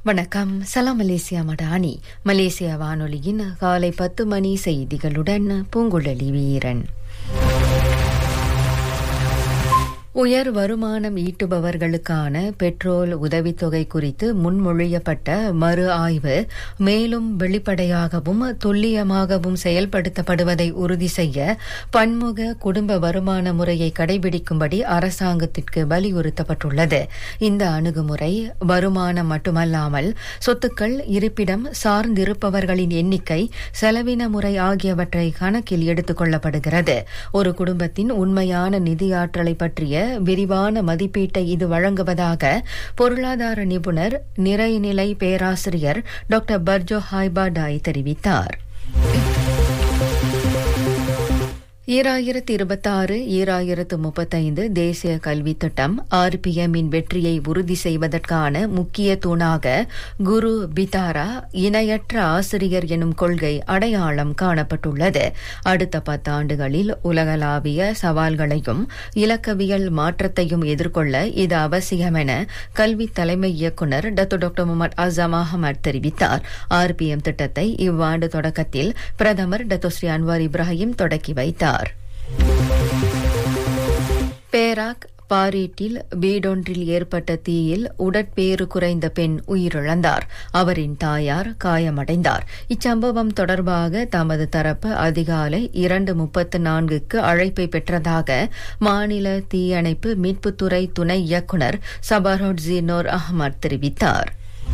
வணக்கம் சலாம் Malaysia Madani Malaysia வானொலியின் காலை பத்து மணி செய்திகளுடன் பூங்குழலி வீரன் உயர் வருமானம் ஈட்டுபவர்களுக்கான பெட்ரோல் உதவித்தொகை குறித்து முன்மொழியப்பட்ட மறு ஆய்வு மேலும் வெளிப்படையாகவும் துல்லியமாகவும் செயல்படுத்தப்படுவதை உறுதி செய்ய பன்முக குடும்ப வருமான முறையை கடைபிடிக்கும்படி அரசாங்கத்திற்கு வலியுறுத்தப்பட்டுள்ளது இந்த அணுகுமுறை வருமானம் மட்டுமல்லாமல் சொத்துக்கள் இருப்பிடம் சார்ந்திருப்பவர்களின் எண்ணிக்கை செலவின முறை ஆகியவற்றை கணக்கில் எடுத்துக் கொள்ளப்படுகிறது ஒரு குடும்பத்தின் உண்மையான நிதியாற்றலை பற்றிய விரிவான மதிப்பீட்டை இது வழங்குவதாக பொருளாதார நிபுணர் நிறைநிலை பேராசிரியர் டாக்டர் பர்ஜோ ஹாய்பாடாய் தெரிவித்தார் ஈராயிரத்து இருபத்தாறு ஈராயிரத்து முப்பத்தைந்து தேசிய கல்வித் திட்டம் ஆர்பிஎம்மின் வெற்றியை உறுதி செய்வதற்கான முக்கிய தூணாக குரு பிதாரா இணையற்ற ஆசிரியர் எனும் கொள்கை அடையாளம் காணப்பட்டுள்ளது அடுத்த பத்தாண்டுகளில் உலகளாவிய சவால்களையும் இலக்கவியல் மாற்றத்தையும் எதிர்கொள்ள இது அவசியம் என கல்வி தலைமை இயக்குநர் Datuk doctor Mohamed Azam Ahmad தெரிவித்தார் ஆர்பிஎம் திட்டத்தை இவ்வாண்டு தொடக்கத்தில் பிரதமர் டத்து ஸ்ரீ அன்வார் இப்ராஹிம் தொடக்கி வைத்தார் பேராக் பாரீட்டில் வீடொன்றில் ஏற்பட்ட தீயில் உடற்பேறு குறைந்த பெண் உயிரிழந்தார் அவரின் தாயார் காயமடைந்தார் இச்சம்பவம் தொடர்பாக தமது தரப்பு அதிகாலை இரண்டு முப்பத்து நான்குக்கு அழைப்பை பெற்றதாக மாநில தீயணைப்பு மீட்புத்துறை துணை இயக்குநர் சபரோட் ஜீனோர் அஹ்மத் தெரிவித்தார்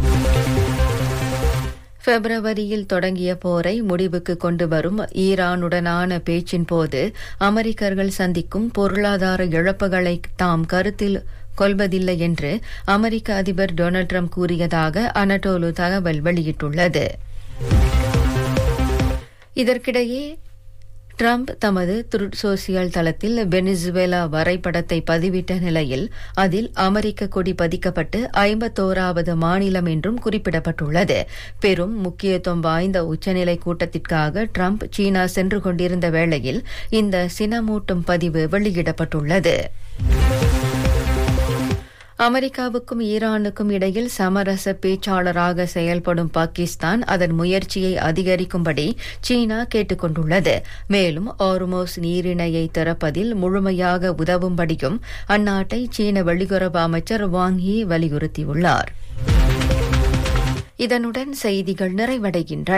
பிப்ரவரியில் தொடங்கிய போரை முடிவுக்கு கொண்டு வரும் ஈரானுடனான பேச்சின் போது அமெரிக்கர்கள் சந்திக்கும் பொருளாதார இழப்புகளை தாம் கருத்தில் கொள்வதில்லை என்று அமெரிக்க அதிபர் டொனால்ட் ட்ரம்ப் கூறியதாக அனடோலு தகவல் வெளியிட்டுள்ளது இதற்கிடையே ட்ரம்ப் தமது த்ருட் சோசியல் தளத்தில் வெனிசுவேலா வரைபடத்தை பதிவிட்ட நிலையில் அதில் அமெரிக்க கொடி பதிக்கப்பட்டு ஐம்பத்தோராவது மாநிலம் என்றும் குறிப்பிடப்பட்டுள்ளது பெரும் முக்கியத்துவம் வாய்ந்த உச்சநிலை கூட்டத்திற்காக ட்ரம்ப் சீனா சென்று கொண்டிருந்த வேளையில் இந்த சினமூட்டும் பதிவு வெளியிடப்பட்டுள்ளது அமெரிக்காவுக்கும் ஈரானுக்கும் இடையில் சமரச பேச்சாளராக செயல்படும் பாகிஸ்தான் அதன் முயற்சியை அதிகரிக்கும்படி சீனா கேட்டுக் கொண்டுள்ளது மேலும் ஆர்மோஸ் நீரிணையை திறப்பதில் முழுமையாக உதவும்படியும் அந்நாட்டை சீன வெளியுறவு அமைச்சர் வாங் யி வலியுறுத்தியுள்ளார் இதனுடன் செய்திகள் நிறைவடைகின்றன